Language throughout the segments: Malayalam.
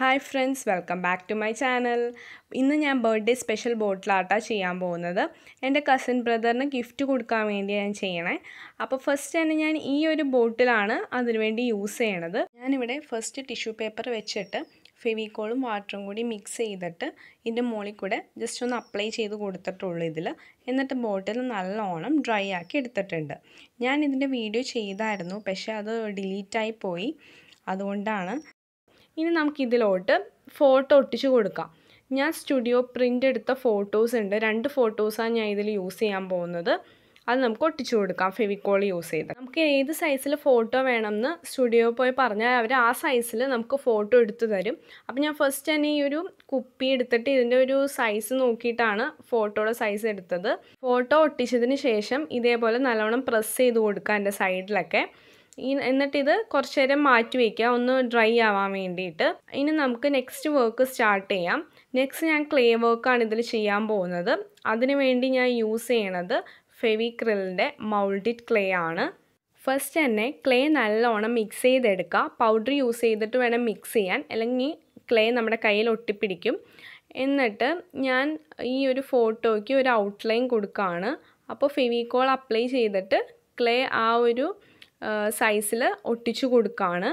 hi friends welcome back to my channel ഇന്ന് ഞാൻ ബർത്ത്ഡേ സ്പെഷ്യൽ ബോട്ടിലാട്ടാണ് ചെയ്യാൻ പോകുന്നത് എൻ്റെ കസിൻ ബ്രദറിന് ഗിഫ്റ്റ് കൊടുക്കാൻ വേണ്ടി ഞാൻ ചെയ്യണേ അപ്പോൾ ഫസ്റ്റ് തന്നെ ഞാൻ ഈ ഒരു ബോട്ടിലാണ് അതിനുവേണ്ടി യൂസ് ചെയ്യണത് ഞാനിവിടെ ഫസ്റ്റ് ടിഷ്യൂ പേപ്പർ വെച്ചിട്ട് ഫെവിക്കോളും വാട്ടറും കൂടി മിക്സ് ചെയ്തിട്ട് ഇതിൻ്റെ മുകളിൽ കൂടെ ജസ്റ്റ് ഒന്ന് അപ്ലൈ ചെയ്ത് കൊടുത്തിട്ടുള്ളൂ ഇതിൽ എന്നിട്ട് ബോട്ടിൽ നല്ലോണം ഡ്രൈ ആക്കി എടുത്തിട്ടുണ്ട് ഞാൻ ഇതിൻ്റെ വീഡിയോ ചെയ്തായിരുന്നു പക്ഷേ അത് ഡിലീറ്റായി പോയി അതുകൊണ്ടാണ് ഇനി നമുക്കിതിലോട്ട് ഫോട്ടോ ഒട്ടിച്ച് കൊടുക്കാം ഞാൻ സ്റ്റുഡിയോ പ്രിൻ്റ് എടുത്ത ഫോട്ടോസ് ഉണ്ട് രണ്ട് ഫോട്ടോസാണ് ഞാൻ ഇതിൽ യൂസ് ചെയ്യാൻ പോകുന്നത് അത് നമുക്ക് ഒട്ടിച്ചു കൊടുക്കാം ഫെവിക്കോൾ യൂസ് ചെയ്ത് നമുക്ക് ഏത് സൈസിൽ ഫോട്ടോ വേണമെന്ന് സ്റ്റുഡിയോ പോയി പറഞ്ഞാൽ അവർ ആ സൈസിൽ നമുക്ക് ഫോട്ടോ എടുത്തു തരും അപ്പോൾ ഞാൻ ഫസ്റ്റ് തന്നെ ഈ ഒരു കുപ്പി എടുത്തിട്ട് ഇതിൻ്റെ ഒരു സൈസ് നോക്കിയിട്ടാണ് ഫോട്ടോയുടെ സൈസ് എടുത്തത് ഫോട്ടോ ഒട്ടിച്ചതിന് ശേഷം ഇതേപോലെ നല്ലോണം പ്രസ് ചെയ്ത് കൊടുക്കുക എൻ്റെ സൈഡിലൊക്കെ ഈ എന്നിട്ടിത് കുറച്ച് നേരം മാറ്റി വയ്ക്കുക ഒന്ന് ഡ്രൈ ആവാൻ വേണ്ടിയിട്ട് ഇനി നമുക്ക് നെക്സ്റ്റ് വർക്ക് സ്റ്റാർട്ട് ചെയ്യാം നെക്സ്റ്റ് ഞാൻ ക്ലേ വർക്കാണ് ഇതിൽ ചെയ്യാൻ പോകുന്നത് അതിനു വേണ്ടി ഞാൻ യൂസ് ചെയ്യണത് ഫെവിക്രിലിൻ്റെ മൗൾഡിഡ് ക്ലേ ആണ് ഫസ്റ്റ് തന്നെ ക്ലേ നല്ലോണം മിക്സ് ചെയ്തെടുക്കുക പൗഡർ യൂസ് ചെയ്തിട്ട് വേണം മിക്സ് ചെയ്യാൻ അല്ലെങ്കിൽ ക്ലേ നമ്മുടെ കയ്യിൽ ഒട്ടിപ്പിടിക്കും എന്നിട്ട് ഞാൻ ഈ ഒരു ഫോട്ടോയ്ക്ക് ഒരു ഔട്ട്ലൈൻ കൊടുക്കുകയാണ് അപ്പോൾ ഫെവിക്കോൾ അപ്ലൈ ചെയ്തിട്ട് ക്ലേ ആ ഒരു സൈസിൽ ഒട്ടിച്ചു കൊടുക്കുകയാണ്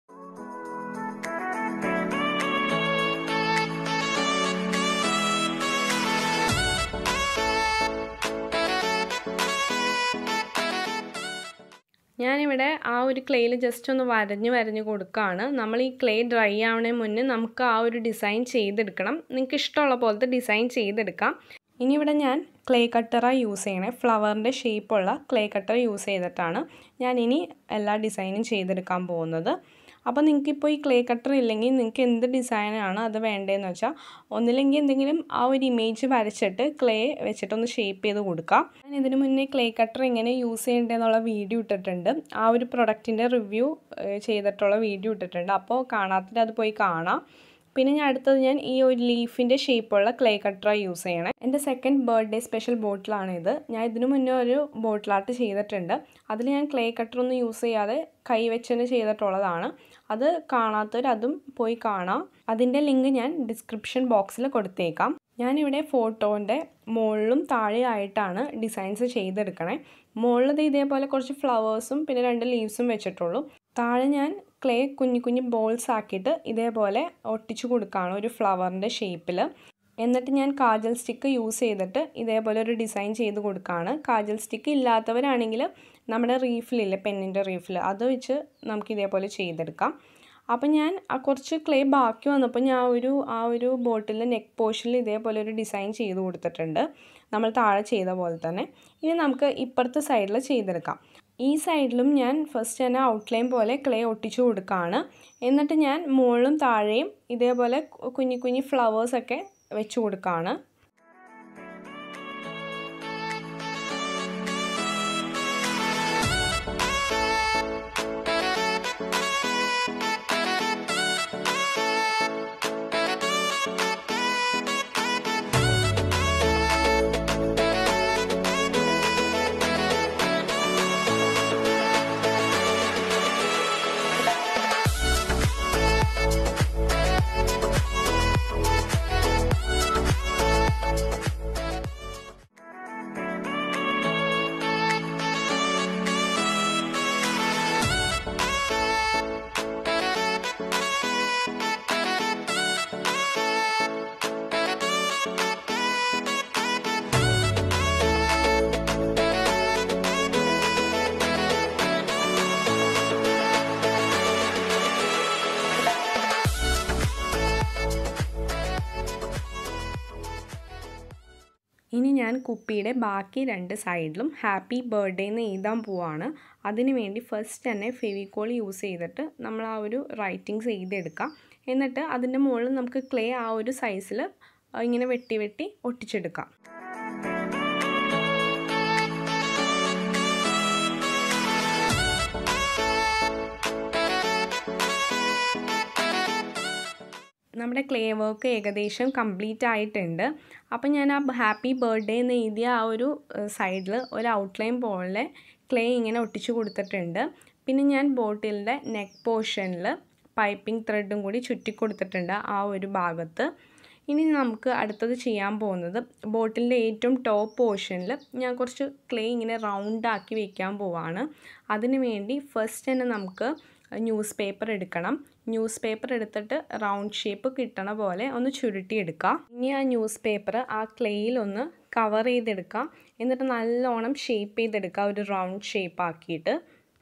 ഞാനിവിടെ ആ ഒരു ക്ലേയിൽ ജസ്റ്റ് ഒന്ന് വരഞ്ഞ് വരഞ്ഞ് കൊടുക്കുകയാണ് നമ്മൾ ഈ ക്ലേ ഡ്രൈ ആവണേ മുന്നേ നമുക്ക് ആ ഒരു ഡിസൈൻ ചെയ്തെടുക്കണം നിങ്ങൾക്ക് ഇഷ്ടമുള്ള പോലത്തെ ഡിസൈൻ ചെയ്തെടുക്കാം ഇനി ഇവിടെ ഞാൻ ക്ലേ കട്ടറാണ് യൂസ് ചെയ്യണേ ഫ്ലവറിൻ്റെ ഷേപ്പുള്ള ക്ലേ കട്ടർ യൂസ് ചെയ്തിട്ടാണ് ഞാൻ ഇനി എല്ലാ ഡിസൈനും ചെയ്തെടുക്കാൻ പോകുന്നത് അപ്പോൾ നിങ്ങൾക്കിപ്പോൾ ഈ ക്ലേ കട്ടർ ഇല്ലെങ്കിൽ നിങ്ങൾക്ക് എന്ത് ഡിസൈനാണ് അത് വേണ്ടതെന്ന് വെച്ചാൽ ഒന്നില്ലെങ്കിൽ എന്തെങ്കിലും ആ ഒരു ഇമേജ് വരച്ചിട്ട് ക്ലേ വെച്ചിട്ടൊന്ന് ഷേപ്പ് ചെയ്ത് കൊടുക്കാം ഞാൻ ഇതിനു മുന്നേ ക്ലേ കട്ടർ എങ്ങനെ യൂസ് ചെയ്യേണ്ടതെന്നുള്ള വീഡിയോ ഇട്ടിട്ടുണ്ട് ആ ഒരു പ്രൊഡക്റ്റിൻ്റെ റിവ്യൂ ചെയ്തിട്ടുള്ള വീഡിയോ ഇട്ടിട്ടുണ്ട് അപ്പോൾ കാണാത്തത് അത് പോയി കാണാം പിന്നെ ഞാൻ അടുത്തത് ഞാൻ ഈ ഒരു ലീഫിൻ്റെ ഷേപ്പുള്ള ക്ലേ കട്ടറാണ് യൂസ് ചെയ്യണേ എൻ്റെ സെക്കൻഡ് ബർത്ത്ഡേ സ്പെഷ്യൽ ബോട്ടിലാണിത് ഞാൻ ഇതിനു മുന്നേ ഒരു ബോട്ടിലാട്ട് ചെയ്തിട്ടുണ്ട് അതിൽ ഞാൻ ക്ലേ കട്ടറൊന്നും യൂസ് ചെയ്യാതെ കൈ വെച്ചന്നെ ചെയ്തിട്ടുള്ളതാണ് അത് കാണാത്തവർ അതും പോയി കാണാം അതിൻ്റെ ലിങ്ക് ഞാൻ ഡിസ്ക്രിപ്ഷൻ ബോക്സിൽ കൊടുത്തേക്കാം ഞാനിവിടെ ഫോട്ടോൻ്റെ മുകളിലും താഴെയായിട്ടാണ് ഡിസൈൻസ് ചെയ്തെടുക്കണേ മുകളിൽ ഇതേപോലെ കുറച്ച് ഫ്ലവേഴ്സും പിന്നെ രണ്ട് ലീവ്സും വെച്ചിട്ടുള്ളൂ താഴെ ഞാൻ ക്ലേ കുഞ്ഞു കുഞ്ഞു ബോൾസ് ആക്കിയിട്ട് ഇതേപോലെ ഒട്ടിച്ചു കൊടുക്കുകയാണ് ഒരു ഫ്ലവറിൻ്റെ ഷേപ്പിൽ എന്നിട്ട് ഞാൻ കാജൽ സ്റ്റിക്ക് യൂസ് ചെയ്തിട്ട് ഇതേപോലെ ഒരു ഡിസൈൻ ചെയ്ത് കൊടുക്കുകയാണ് കാജൽ സ്റ്റിക്ക് ഇല്ലാത്തവരാണെങ്കിൽ നമ്മുടെ റീഫിലില്ലേ പെന്നിൻ്റെ റീഫിൽ അത് വെച്ച് നമുക്ക് ഇതേപോലെ ചെയ്തെടുക്കാം അപ്പം ഞാൻ കുറച്ച് ക്ലേ ബാക്കി വന്നപ്പോൾ ഞാൻ ഒരു ആ ഒരു ബോട്ടിൽ നെക്ക് പോർഷനിൽ ഇതേപോലെ ഒരു ഡിസൈൻ ചെയ്ത് കൊടുത്തിട്ടുണ്ട് നമ്മൾ താഴെ ചെയ്ത പോലെ തന്നെ ഇനി നമുക്ക് ഇപ്പുറത്തെ സൈഡിൽ ചെയ്തെടുക്കാം ഈ സൈഡിലും ഞാൻ ഫസ്റ്റ് തന്നെ ഔട്ട്ലൈൻ പോലെ ക്ലേ ഒട്ടിച്ചു കൊടുക്കുകയാണ് എന്നിട്ട് ഞാൻ മുകളിലും താഴെയും ഇതേപോലെ കുഞ്ഞു കുഞ്ഞു ഫ്ലവേഴ്സൊക്കെ വെച്ച് കൊടുക്കുകയാണ് ഇനി ഞാൻ കുപ്പിയുടെ ബാക്കി രണ്ട് സൈഡിലും ഹാപ്പി ബർത്ത്ഡേ എന്ന് എഴുതാൻ പോവാണ് അതിന് വേണ്ടി ഫസ്റ്റ് തന്നെ ഫെവിക്കോൾ യൂസ് ചെയ്തിട്ട് നമ്മൾ ആ ഒരു റൈറ്റിങ്സ് എഴുതിയെടുക്കാം എന്നിട്ട് അതിൻ്റെ മുകളിൽ നമുക്ക് ക്ലേ ആ ഒരു സൈസിൽ ഇങ്ങനെ വെട്ടി വെട്ടി ഒട്ടിച്ചെടുക്കാം നമ്മുടെ ക്ലേ വർക്ക് ഏകദേശം കംപ്ലീറ്റ് ആയിട്ടുണ്ട് അപ്പം ഞാൻ ആ ഹാപ്പി ബർത്ത്ഡേ എന്ന് എഴുതിയ ആ ഒരു സൈഡിൽ ഒരു ഔട്ട്ലൈൻ പോലെ ക്ലേ ഇങ്ങനെ ഒട്ടിച്ചു കൊടുത്തിട്ടുണ്ട് പിന്നെ ഞാൻ ബോട്ടിലിൻ്റെ നെക്ക് പോർഷനിൽ പൈപ്പിംഗ് ത്രെഡും കൂടി ചുറ്റി കൊടുത്തിട്ടുണ്ട് ആ ഒരു ഭാഗത്ത് ഇനി നമുക്ക് അടുത്തത് ചെയ്യാൻ പോകുന്നത് ബോട്ടിലിൻ്റെ ഏറ്റവും ടോപ്പ് പോർഷനിൽ ഞാൻ കുറച്ച് ക്ലേ ഇങ്ങനെ റൗണ്ടാക്കി വെക്കാൻ പോവാണ് അതിന് വേണ്ടി ഫസ്റ്റ് തന്നെ നമുക്ക് ന്യൂസ് പേപ്പർ എടുക്കണം ന്യൂസ് പേപ്പർ എടുത്തിട്ട് റൗണ്ട് ഷേപ്പ് കിട്ടണ പോലെ ഒന്ന് ചുരുട്ടിയെടുക്കുക ഇനി ആ ന്യൂസ് പേപ്പർ ആ ക്ലേയിൽ ഒന്ന് കവർ ചെയ്തെടുക്കാം എന്നിട്ട് നല്ലോണം ഷേപ്പ് ചെയ്തെടുക്കുക ഒരു റൗണ്ട് ഷേപ്പ് ആക്കിയിട്ട്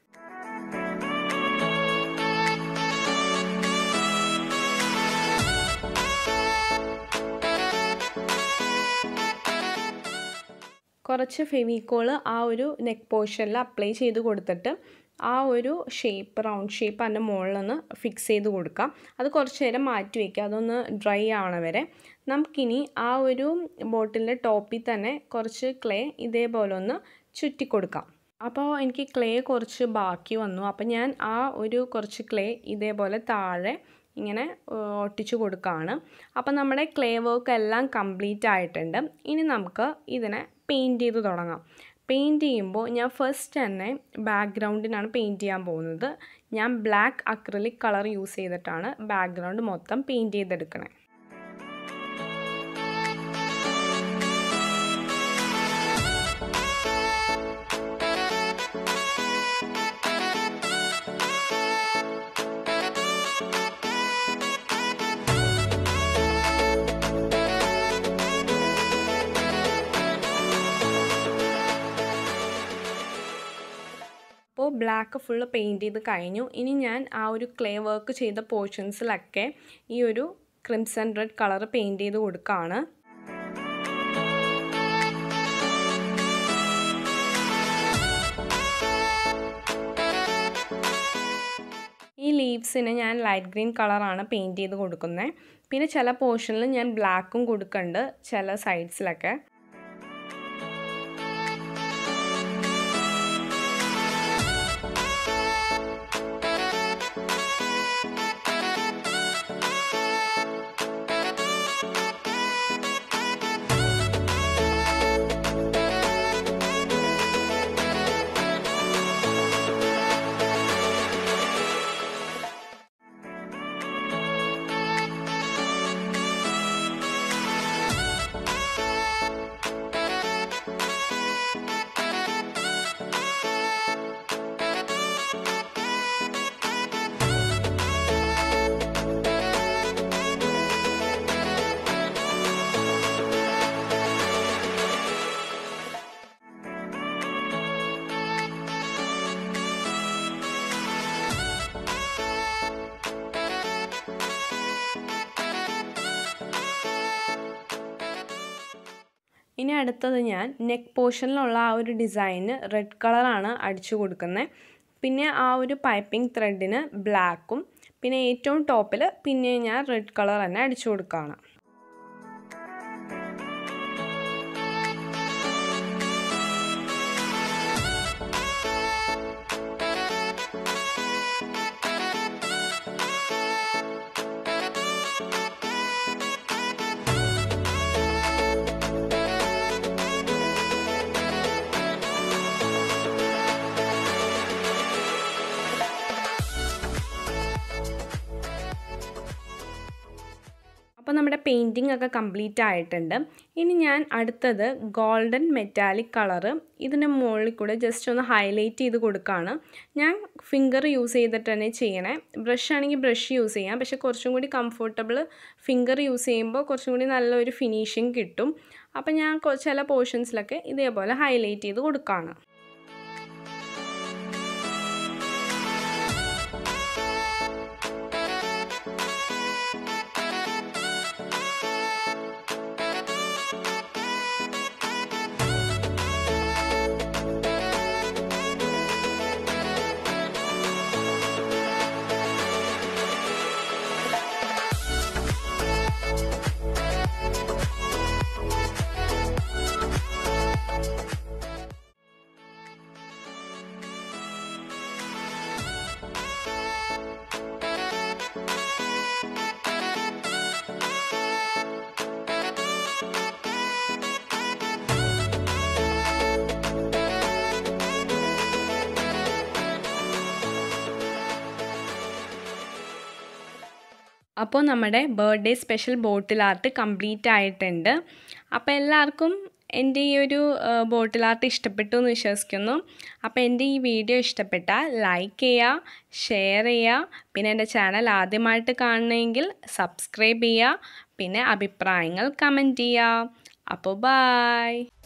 കുറച്ച് ഫെവിക്കോൾ ആ ഒരു നെക്ക് പോർഷനിൽ അപ്ലൈ ചെയ്ത് കൊടുത്തിട്ട് ആ ഒരു ഷേപ്പ് റൗണ്ട് ഷേപ്പ് അതിൻ്റെ മുകളിലൊന്ന് ഫിക്സ് ചെയ്ത് കൊടുക്കാം അത് കുറച്ച് നേരം മാറ്റി വയ്ക്കുക അതൊന്ന് ഡ്രൈ ആവണ വരെ നമുക്കിനി ആ ഒരു ബോട്ടിലിൻ്റെ ടോപ്പിൽ തന്നെ കുറച്ച് ക്ലേ ഇതേപോലെ ഒന്ന് ചുറ്റി കൊടുക്കാം അപ്പോൾ എനിക്ക് ക്ലേ കുറച്ച് ബാക്കി വന്നു അപ്പോൾ ഞാൻ ആ ഒരു കുറച്ച് ക്ലേ ഇതേപോലെ താഴെ ഇങ്ങനെ ഒട്ടിച്ചു കൊടുക്കുകയാണ് അപ്പോൾ നമ്മുടെ ക്ലേ വർക്ക് എല്ലാം കംപ്ലീറ്റ് ആയിട്ടുണ്ട് ഇനി നമുക്ക് ഇതിനെ പെയിൻറ്റ് ചെയ്ത് തുടങ്ങാം പെയിൻറ്റ് ചെയ്യുമ്പോൾ ഞാൻ ഫസ്റ്റ് തന്നെ ബാക്ക്ഗ്രൗണ്ടിനാണ് പെയിൻറ്റ് ചെയ്യാൻ പോകുന്നത് ഞാൻ ബ്ലാക്ക് അക്രലിക് കളർ യൂസ് ചെയ്തിട്ടാണ് ബാക്ക്ഗ്രൗണ്ട് മൊത്തം പെയിൻറ്റ് ചെയ്തെടുക്കണേ അപ്പോൾ ബ്ലാക്ക് ഫുള്ള് പെയിൻറ്റ് ചെയ്ത് കഴിഞ്ഞു ഇനി ഞാൻ ആ ഒരു ക്ലേ വർക്ക് ചെയ്ത പോർഷൻസിലൊക്കെ ഈ ഒരു ക്രിംസൺ റെഡ് കളർ പെയിൻറ്റ് ചെയ്ത് കൊടുക്കുകയാണ് ഈ ലീവ്സിന് ഞാൻ ലൈറ്റ് ഗ്രീൻ കളറാണ് പെയിൻറ്റ് ചെയ്ത് കൊടുക്കുന്നത് പിന്നെ ചില പോർഷനിൽ ഞാൻ ബ്ലാക്കും കൊടുക്കുന്നുണ്ട് ചില സൈഡ്സിലൊക്കെ ഇനി അടുത്തത് ഞാൻ നെക്ക് പോർഷനിലുള്ള ആ ഒരു ഡിസൈന് റെഡ് കളറാണ് അടിച്ചു കൊടുക്കുന്നത് പിന്നെ ആ ഒരു പൈപ്പിംഗ് ത്രെഡിന് ബ്ലാക്കും പിന്നെ ഏറ്റവും ടോപ്പിൽ പിന്നെ ഞാൻ റെഡ് കളർ തന്നെ അടിച്ചു കൊടുക്കുകയാണ് അപ്പോൾ നമ്മുടെ പെയിൻറ്റിംഗ് ഒക്കെ കംപ്ലീറ്റ് ആയിട്ടുണ്ട് ഇനി ഞാൻ അടുത്തത് ഗോൾഡൻ മെറ്റാലിക് കളറ് ഇതിൻ്റെ മുകളിൽ കൂടെ ജസ്റ്റ് ഒന്ന് ഹൈലൈറ്റ് ചെയ്ത് കൊടുക്കുകയാണ് ഞാൻ ഫിംഗർ യൂസ് ചെയ്തിട്ട് തന്നെ ചെയ്യണേ ബ്രഷ് ആണെങ്കിൽ ബ്രഷ് യൂസ് ചെയ്യാം പക്ഷെ കുറച്ചും കൂടി കംഫർട്ടബിൾ ഫിംഗർ യൂസ് ചെയ്യുമ്പോൾ കുറച്ചും കൂടി നല്ലൊരു ഫിനിഷിങ് കിട്ടും അപ്പോൾ ഞാൻ ചില പോർഷൻസിലൊക്കെ ഇതേപോലെ ഹൈലൈറ്റ് ചെയ്ത് കൊടുക്കുകയാണ് അപ്പോൾ നമ്മുടെ birthday special bottle art complete ആയിട്ടുണ്ട് അപ്പോൾ എല്ലാവർക്കും എൻ്റെ ഈ ഒരു ബോട്ടിൽ ആർട്ട് ഇഷ്ടപ്പെട്ടു എന്ന് വിശ്വസിക്കുന്നു അപ്പോൾ എൻ്റെ ഈ വീഡിയോ ഇഷ്ടപ്പെട്ടാൽ ലൈക്ക് ചെയ്യുക ഷെയർ ചെയ്യുക പിന്നെ എൻ്റെ ചാനൽ ആദ്യമായിട്ട് കാണണമെങ്കിൽ സബ്സ്ക്രൈബ് ചെയ്യുക പിന്നെ അഭിപ്രായങ്ങൾ കമൻറ്റ് ചെയ്യുക അപ്പോൾ ബായ്